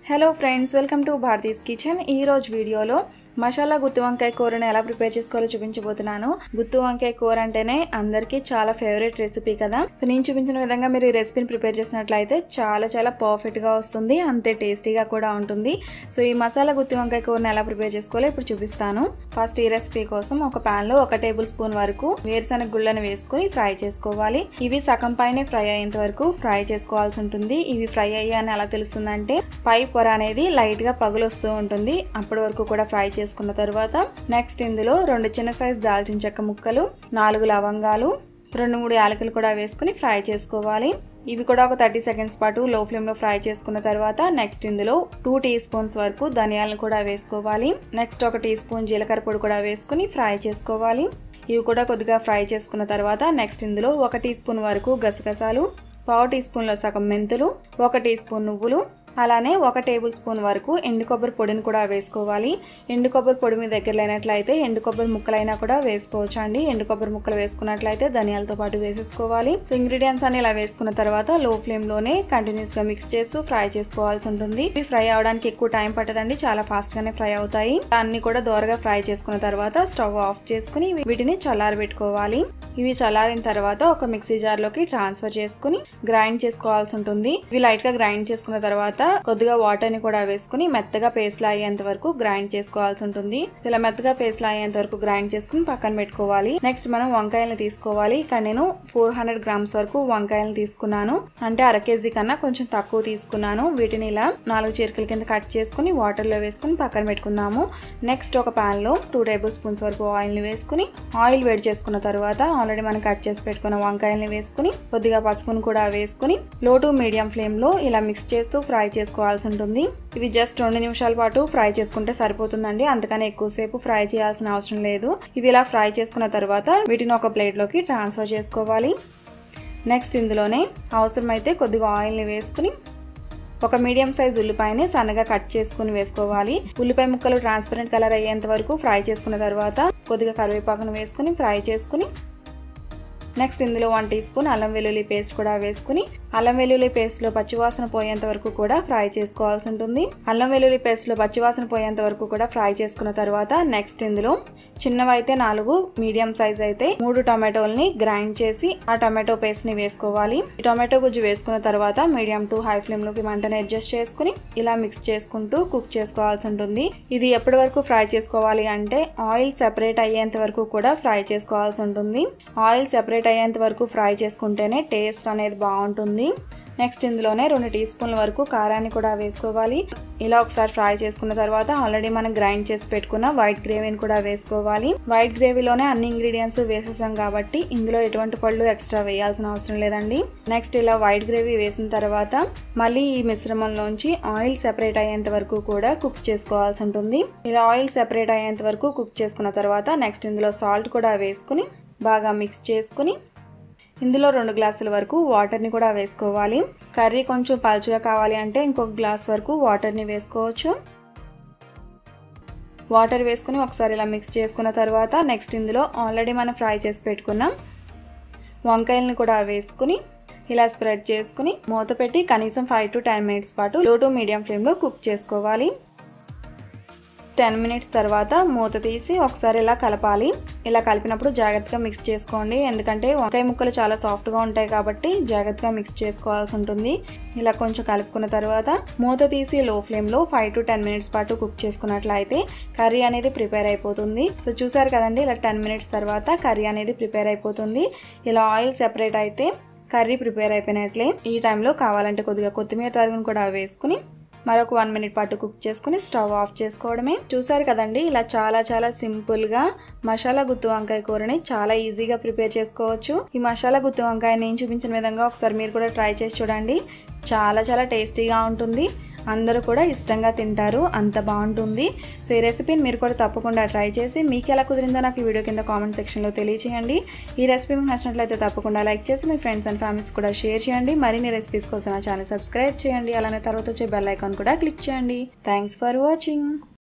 hello friends welcome to Bharathi's kitchen ఈ రోజు వీడియోలో మసాలా గుత్తి వంకాయ కూరని ఎలా ప్రిపేర్ చేసుకోవాలో చూపించబోతున్నాను గుత్తి వంకాయ కూర అంటేనే అందరికీ చాలా ఫేవరెట్ రెసిపీ కదా సో నేను చూపించిన విధంగా మీరు ఈ రెసిపీని ప్రిపేర్ చేసినట్లయితే చాలా చాలా పర్ఫెక్ట్ గా వస్తుంది అంతే టేస్టీగా కూడా ఉంటుంది సో ఈ మసాలా గుత్తి వంకాయ కూరని ఎలా ప్రిపేర్ చేసుకోవాలో ఇప్పుడు చూపిస్తాను ఫస్ట్ ఈ రెసిపీ కోసం ఒక పాన్ లో ఒక టేబుల్ స్పూన్ వరకు వేరుశనగ గుళ్ళని వేసుకుని ఫ్రై చేసుకోవాలి ఇవి సగం పైనే ఫ్రై అయ్యేంత వరకు ఫ్రై చేసుకోవాల్సి ఉంటుంది ఇవి ఫ్రై అయ్యాయని ఎలా తెలుస్తుందంటే పై పొర అనేది లైట్ గా పగులు వస్తూ ఉంటుంది అప్పటి వరకు కూడా ఫ్రై చేసుకున్న తర్వాత నెక్స్ట్ ఇందులో రెండు చిన్న సైజ్ దాల్చిన చెక్క ముక్కలు నాలుగు లవంగాలు రెండు మూడు యాలకులు కూడా వేసుకుని ఫ్రై చేసుకోవాలి ఇవి కూడా ఒక థర్టీ సెకండ్స్ పాటు లో ఫ్లేమ్లో ఫ్రై చేసుకున్న తర్వాత నెక్స్ట్ ఇందులో టూ టీ స్పూన్స్ వరకు ధనియాలను కూడా వేసుకోవాలి నెక్స్ట్ ఒక టీ స్పూన్ జీలకర్ర పొడి కూడా వేసుకుని ఫ్రై చేసుకోవాలి ఇవి కూడా కొద్దిగా ఫ్రై చేసుకున్న తర్వాత నెక్స్ట్ ఇందులో ఒక టీ స్పూన్ వరకు గసగసాలు పావు టీ స్పూన్లో సగం మెంతులు ఒక టీ స్పూన్ నువ్వులు అలానే ఒక టేబుల్ స్పూన్ వరకు ఎండు కొబ్బరి పొడిని కూడా వేసుకోవాలి ఎండు కొబ్బరి పొడి మీ దగ్గర లేనట్లయితే ఎండు కొబ్బరి ముక్కలైనా కూడా వేసుకోవచ్చు అండి ఎండు కొబ్బరి ముక్కలు వేసుకున్నట్లయితే ధనియాలతో పాటు వేసేసుకోవాలి ఇంగ్రీడియంట్స్ అన్ని ఇలా వేసుకున్న తర్వాత లో ఫ్లేమ్ లోనే కంటిన్యూస్ గా మిక్స్ చేస్తూ ఫ్రై చేసుకోవాల్సి ఉంటుంది ఇవి ఫ్రై అవడానికి ఎక్కువ టైం పట్టదండి చాలా ఫాస్ట్ గానే ఫ్రై అవుతాయి అన్ని కూడా దోరగా ఫ్రై చేసుకున్న తర్వాత స్టవ్ ఆఫ్ చేసుకుని వీటిని చల్లారబెట్టుకోవాలి ఇవి చల్లారిన తర్వాత ఒక మిక్సీ జార్ లోకి ట్రాన్స్ఫర్ చేసుకుని గ్రైండ్ చేసుకోవాల్సి ఉంటుంది ఇవి లైట్ గా గ్రైండ్ చేసుకున్న తర్వాత కొద్దిగా వాటర్ ని కూడా వేసుకుని మెత్తగా పేస్ట్ లా అయ్యేంత వరకు గ్రైండ్ చేసుకోవాల్సి ఉంటుంది ఇలా మెత్తగా పేస్ట్ లా అయ్యేంత వరకు గ్రైండ్ చేసుకుని పక్కన పెట్టుకోవాలి నెక్స్ట్ మనం వంకాయలను తీసుకోవాలి ఇక్కడ నేను ఫోర్ హండ్రెడ్ గ్రామ్స్ వరకు వంకాయలను తీసుకున్నాను అంటే అర కేజీ కన్నా కొంచెం తక్కువ తీసుకున్నాను వీటిని ఇలా నాలుగు చీరకల కింద కట్ చేసుకుని వాటర్ లో వేసుకుని పక్కన పెట్టుకుందాము నెక్స్ట్ ఒక పాన్ లో టూ టేబుల్ స్పూన్స్ వరకు ఆయిల్ ని వేసుకుని ఆయిల్ వేడి చేసుకున్న తర్వాత ఆల్రెడీ మనం కట్ చేసి పెట్టుకున్న వంకాయల్ని వేసుకుని కొద్దిగా పసుపును కూడా వేసుకుని లో టు మీడియం ఫ్లేమ్ లో ఇలా మిక్స్ చేస్తూ ఫ్రై చేసుకోవాల్సి ఉంటుంది ఇవి జస్ట్ రెండు నిమిషాల పాటు ఫ్రై చేసుకుంటే సరిపోతుందండి అంతకని ఎక్కువసేపు ఫ్రై చేయాల్సిన అవసరం లేదు ఇవి ఇలా ఫ్రై చేసుకున్న తర్వాత వీటిని ఒక ప్లేట్ లోకి ట్రాన్స్ఫర్ చేసుకోవాలి నెక్స్ట్ ఇందులోనే అవసరమైతే కొద్దిగా ఆయిల్ని వేసుకుని ఒక మీడియం సైజ్ ఉల్లిపాయని సన్నగా కట్ చేసుకుని వేసుకోవాలి ఉల్లిపాయ ముక్కలు ట్రాన్స్పరెంట్ కలర్ అయ్యేంత వరకు ఫ్రై చేసుకున్న తర్వాత కొద్దిగా కరివేపాకును వేసుకుని ఫ్రై చేసుకుని నెక్స్ట్ ఇందులో వన్ టీ స్పూన్ అల్లం వెల్లుల్లి పేస్ట్ కూడా వేసుకుని అల్లం వెల్లుల్లి పేస్ట్లో పచ్చివాసన పోయేంత వరకు కూడా ఫ్రై చేసుకోవాల్సి ఉంటుంది అల్లం వెల్లుల్లి పేస్ట్లో పచ్చివాసన పోయేంత వరకు కూడా ఫ్రై చేసుకున్న తర్వాత నెక్స్ట్ ఇందులో చిన్నవైతే నాలుగు మీడియం సైజ్ అయితే మూడు టొమాటోల్ని గ్రైండ్ చేసి ఆ టొమాటో పేస్ట్ ని వేసుకోవాలి ఈ టొమాటో గుజ్జు వేసుకున్న తర్వాత మీడియం టు హై ఫ్లేమ్ లోకి మంటని అడ్జస్ట్ చేసుకుని ఇలా మిక్స్ చేసుకుంటూ కుక్ చేసుకోవాల్సి ఉంటుంది ఇది ఎప్పటి వరకు ఫ్రై చేసుకోవాలి అంటే ఆయిల్ సెపరేట్ అయ్యేంత వరకు కూడా ఫ్రై చేసుకోవాల్సి ఉంటుంది ఆయిల్ సెపరేట్ అయ్యేంత వరకు ఫ్రై చేసుకుంటేనే టేస్ట్ అనేది బాగుంటుంది నెక్స్ట్ ఇందులోనే రెండు టీ స్పూన్ల వరకు కారాన్ని కూడా వేసుకోవాలి ఇలా ఒకసారి ఫ్రై చేసుకున్న తర్వాత ఆల్రెడీ మనం గ్రైండ్ చేసి పెట్టుకున్న వైట్ గ్రేవీని కూడా వేసుకోవాలి వైట్ గ్రేవీలోనే అన్ని ఇంగ్రీడియంట్స్ వేసేసాం కాబట్టి ఇందులో ఎటువంటి పళ్ళు ఎక్స్ట్రా వేయాల్సిన అవసరం లేదండి నెక్స్ట్ ఇలా వైట్ గ్రేవీ వేసిన తర్వాత మళ్ళీ ఈ మిశ్రమంలోంచి ఆయిల్ సెపరేట్ అయ్యేంత వరకు కూడా కుక్ చేసుకోవాల్సి ఉంటుంది ఇలా ఆయిల్ సెపరేట్ అయ్యేంత వరకు కుక్ చేసుకున్న తర్వాత నెక్స్ట్ ఇందులో సాల్ట్ కూడా వేసుకుని బాగా మిక్స్ చేసుకుని ఇందులో రెండు గ్లాసుల వరకు వాటర్ని కూడా వేసుకోవాలి కర్రీ కొంచెం పలుచగా కావాలి అంటే ఇంకొక గ్లాస్ వరకు వాటర్ని వేసుకోవచ్చు వాటర్ వేసుకుని ఒకసారి ఇలా మిక్స్ చేసుకున్న తర్వాత నెక్స్ట్ ఇందులో ఆల్రెడీ మనం ఫ్రై చేసి పెట్టుకున్నాం వంకాయలని కూడా వేసుకుని ఇలా స్ప్రెడ్ చేసుకుని మూత పెట్టి కనీసం ఫైవ్ టు టెన్ మినిట్స్ పాటు లో టు మీడియం ఫ్లేమ్లో కుక్ చేసుకోవాలి టెన్ మినిట్స్ తర్వాత మూత తీసి ఒకసారి ఇలా కలపాలి ఇలా కలిపినప్పుడు జాగ్రత్తగా మిక్స్ చేసుకోండి ఎందుకంటే వంకాయ ముక్కలు చాలా సాఫ్ట్గా ఉంటాయి కాబట్టి జాగ్రత్తగా మిక్స్ చేసుకోవాల్సి ఉంటుంది ఇలా కొంచెం కలుపుకున్న తర్వాత మూత తీసి లో ఫ్లేమ్లో ఫైవ్ టు టెన్ మినిట్స్ పాటు కుక్ చేసుకున్నట్లయితే కర్రీ అనేది ప్రిపేర్ అయిపోతుంది సో చూసారు కదండి ఇలా టెన్ మినిట్స్ తర్వాత కర్రీ అనేది ప్రిపేర్ అయిపోతుంది ఇలా ఆయిల్ సెపరేట్ అయితే కర్రీ ప్రిపేర్ అయిపోయినట్లే ఈ టైంలో కావాలంటే కొద్దిగా కొత్తిమీర తరుగును కూడా వేసుకుని మరొక వన్ మినిట్ పాటు కుక్ చేసుకుని స్టవ్ ఆఫ్ చేసుకోవడమే చూసారు కదండి ఇలా చాలా చాలా సింపుల్గా మసాలా గుత్తి వంకాయ కూరని చాలా ఈజీగా ప్రిపేర్ చేసుకోవచ్చు ఈ మసాలా గుత్తి వంకాయ నేను చూపించిన విధంగా ఒకసారి మీరు కూడా ట్రై చేసి చూడండి చాలా చాలా టేస్టీగా ఉంటుంది అందరూ కూడా ఇష్టంగా తింటారు అంత బాగుంటుంది సో ఈ రెసిపీని మీరు కూడా తప్పకుండా ట్రై చేసి మీకు ఎలా కుదిరిందో నాకు ఈ వీడియో కింద కామెంట్ సెక్షన్లో తెలియచేయండి ఈ రెసిపీ మీకు నచ్చినట్లయితే తప్పకుండా లైక్ చేసి మీ ఫ్రెండ్స్ అండ్ ఫ్యామిలీస్ కూడా షేర్ చేయండి మరిన్ని రెసిపీస్ కోసం నా ఛానల్ సబ్స్క్రైబ్ చేయండి అలానే తర్వాత వచ్చే బెల్ ఐకాన్ కూడా క్లిక్ చేయండి థ్యాంక్స్ ఫర్ వాచింగ్